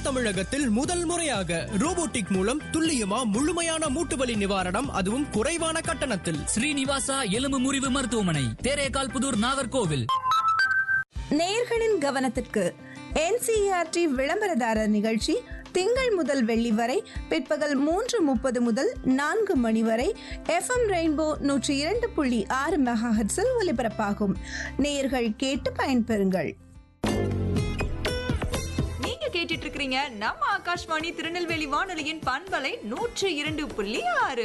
தென் தமிழகத்தில் முதல் முறையாக ரோபோட்டிக் மூலம் துல்லியமா முழுமையான மூட்டுவலி நிவாரணம் அதுவும் குறைவான கட்டணத்தில் ஸ்ரீனிவாசா எலும்பு முறிவு மருத்துவமனை தேரேகால் புதூர் நாகர்கோவில் நேயர்களின் கவனத்திற்கு என்சிஆர்டி விளம்பரதாரர் நிகழ்ச்சி திங்கள் முதல் வெள்ளி வரை பிற்பகல் மூன்று முப்பது முதல் நான்கு மணி வரை எஃப்எம் ரெயின்போ நூற்றி இரண்டு புள்ளி ஆறு மெகாஹெட்ஸில் ஒலிபரப்பாகும் நேயர்கள் கேட்டு பயன்பெறுங்கள் நீங்க கேட்டுட்டு இருக்கிறீங்க நம்ம ஆகாஷ்வாணி திருநெல்வேலி வானொலியின் பண்பலை நூற்று இரண்டு புள்ளி ஆறு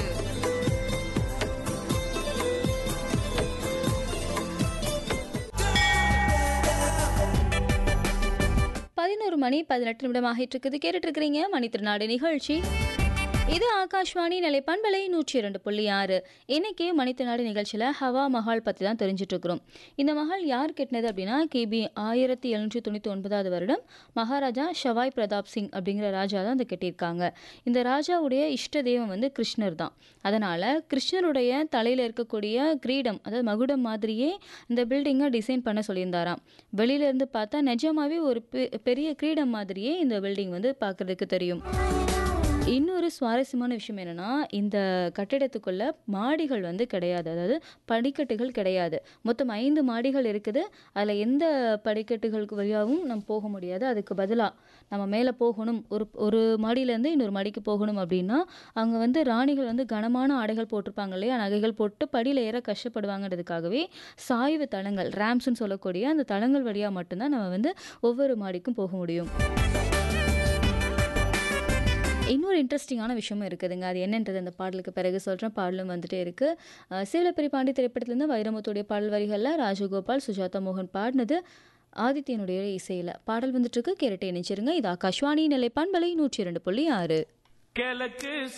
பதினோரு மணி பதினெட்டு நிமிடம் ஆகிட்டு இருக்குது கேட்டுட்டு இருக்கிறீங்க மணி திருநாடு நிகழ்ச்சி இது ஆகாஷ்வாணி நிலை பண்பலை நூற்றி இரண்டு புள்ளி ஆறு இன்னைக்கு மணித்திருநாடு நிகழ்ச்சியில் ஹவா மஹால் பற்றி தான் தெரிஞ்சுட்டு இருக்கிறோம் இந்த மஹால் யார் கட்டினது அப்படின்னா கிபி ஆயிரத்தி எழுநூற்றி தொண்ணூற்றி ஒன்பதாவது வருடம் மகாராஜா ஷவாய் பிரதாப் சிங் அப்படிங்கிற ராஜா தான் அதை கட்டியிருக்காங்க இந்த ராஜாவுடைய இஷ்ட தெய்வம் வந்து கிருஷ்ணர் தான் அதனால் கிருஷ்ணருடைய தலையில் இருக்கக்கூடிய கிரீடம் அதாவது மகுடம் மாதிரியே இந்த பில்டிங்கை டிசைன் பண்ண சொல்லியிருந்தாராம் வெளியிலேருந்து பார்த்தா நிஜமாவே ஒரு பெ- பெரிய கிரீடம் மாதிரியே இந்த பில்டிங் வந்து பார்க்குறதுக்கு தெரியும் இன்னொரு சுவாரஸ்யமான விஷயம் என்னென்னா இந்த கட்டிடத்துக்குள்ள மாடிகள் வந்து கிடையாது அதாவது படிக்கட்டுகள் கிடையாது மொத்தம் ஐந்து மாடிகள் இருக்குது அதில் எந்த படிக்கட்டுகளுக்கு வழியாகவும் நம்ம போக முடியாது அதுக்கு பதிலாக நம்ம மேலே போகணும் ஒரு ஒரு மாடியிலேருந்து இன்னொரு மாடிக்கு போகணும் அப்படின்னா அங்கே வந்து ராணிகள் வந்து கனமான ஆடைகள் போட்டிருப்பாங்க இல்லையா நகைகள் போட்டு படியில் ஏற கஷ்டப்படுவாங்கன்றதுக்காகவே சாய்வு தளங்கள் ரேம்ஸ்னு சொல்லக்கூடிய அந்த தளங்கள் வழியாக மட்டும்தான் நம்ம வந்து ஒவ்வொரு மாடிக்கும் போக முடியும் இன்னொரு இன்ட்ரெஸ்டிங்கான விஷயமும் இருக்குதுங்க அது என்னன்றது அந்த பாடலுக்கு பிறகு சொல்கிறேன் பாடலும் வந்துட்டே இருக்கு அஹ் சிவலப்பெரி பாண்டி திரைப்படத்துலேருந்து வைரமுத்துடைய பாடல் வரிகளில் ராஜகோபால் சுஜாதா மோகன் பாடினது ஆதித்யனுடைய இசையில் பாடல் வந்துட்டு இருக்கு கேரட்டை இணைச்சிருங்க இது ஆகாஷ்வாணி நிலை பண்பலை நூற்றி இரண்டு புள்ளி ஆறு கிழக்கு